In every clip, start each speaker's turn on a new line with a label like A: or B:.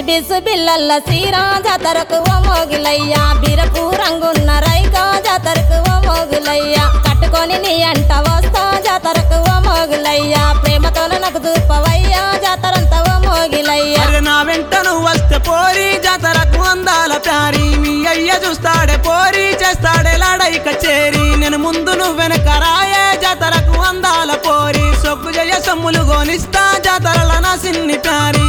A: బిసు బిల్లల్ల సీరా జాతరకు ఓ మోగిలయ్యా బిరపు రంగున్న రైకా జాతరకు ఓ మోగులయ్యా కట్టుకొని నీ అంట వస్తా జాతరకు ఓ మోగులయ్యా ప్రేమతోన నాకు చూపవయ్యా జాతరంతా ఓ మోగిలయ్యా
B: అరే నా వెంట నువ్వు వస్తే పోరి జాతరకు అందాల ప్యారి మీ అయ్య చూస్తాడే పోరి చేస్తాడే లాడై కచేరి నేను ముందు నువ్వు వెనక రాయే జాతరకు అందాల పోరి సొక్కు జయ సొమ్ములు గోనిస్తా జాతరల నా సిన్ని ప్యారి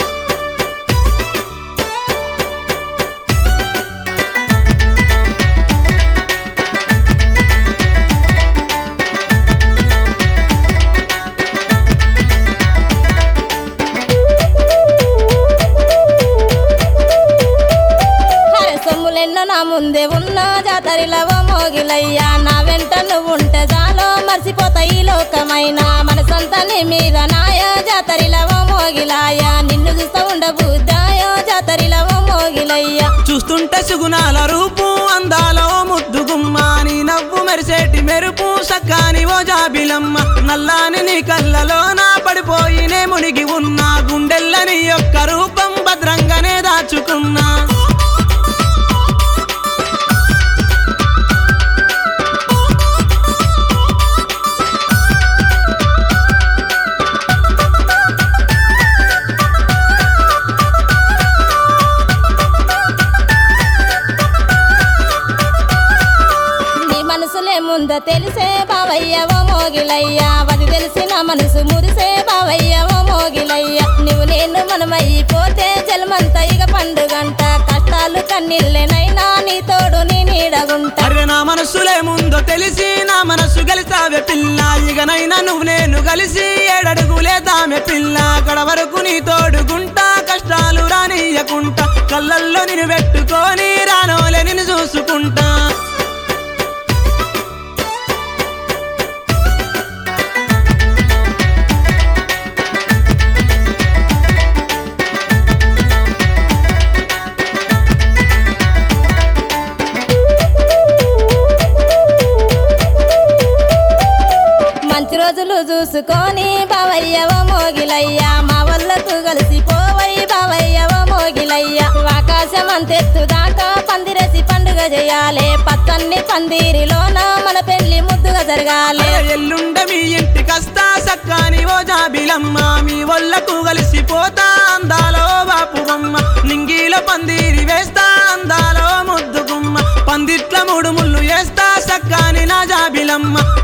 A: హరే సొమ్ములెన్నో నా ముందే ఉన్నా జాతరిలో ఓ మోగిలయ్యా నా వెంట నువ్వు ఉంటే చాలో మర్చిపోతా ఈ లోకమైన మనసంతా నీ మీద నాయ జాతరిలో ఓ మోగిలాయా నిన్ను చూస్తా ఉండబుద్దాయో జాతరిలో ఓ మోగిలయ్యా
B: చూస్తుంటే సుగుణాల రూపు అందాల ఓ ముద్దు గుమ్మ నీ నవ్వు మెరిసేటి మెరుపు సక్కాని ఓ జాబిలమ్మ నల్లాని నీ కళ్ళలో నా పడిపోయినే మునిగి ఉన్నా గుండెల్లని యొక్క రూపం భద్రంగానే దాచుకున్నా
A: నీ మనసులే ముందో తెలిసే బావయ్య ఓ మోగిలయ్యా అది తెలిసిన మనసు మురిసే బావయ్య ఓ మోగిలయ్యా నువ్వు నేను మనమైపోతే జలమంత ఇక పండుగంట కష్టాలు కన్నీళ్ళేనైనా నీ తోడు నీ నీడగుంటా
B: అరే నా మనసులే ముందో తెలిసి నా మనసు గలిసావే పిల్ల ఇకనైనా నువ్వు నేను కలిసి ఏడడుగులే దామె పిల్ల అక్కడ వరకు నీ తోడుకుంటా కష్టాలు రానియకుంటా కళ్ళల్లో నిన్ను పెట్టుకొని రానోలే నిన్ను చూసుకుంటా
A: మంచి రోజులు చూసుకొని బావయ్య ఓ మోగిలయ్యా మా వల్లకు కలిసి పోవై బావయ్య ఓ మోగిలయ్యా ఆకాశం అంతెత్తు దాకా పందిరేసి పండుగ చేయాలి పచ్చన్ని పందిరిలోన మన పెళ్లి ముద్దుగా జరగాలి
B: అరే ఎల్లుండ మీ ఇంటికస్తా సక్కాని ఓ జాబిలమ్మ మీ ఒళ్ళకు కలిసిపోతా అందాలో బాపు బొమ్మ నింగిలో పందిరి వేస్తా అందాలో ముద్దు గుమ్మ పందిట్ల మూడు ముళ్ళు వేస్తా సక్కాని నా జాబిలమ్మ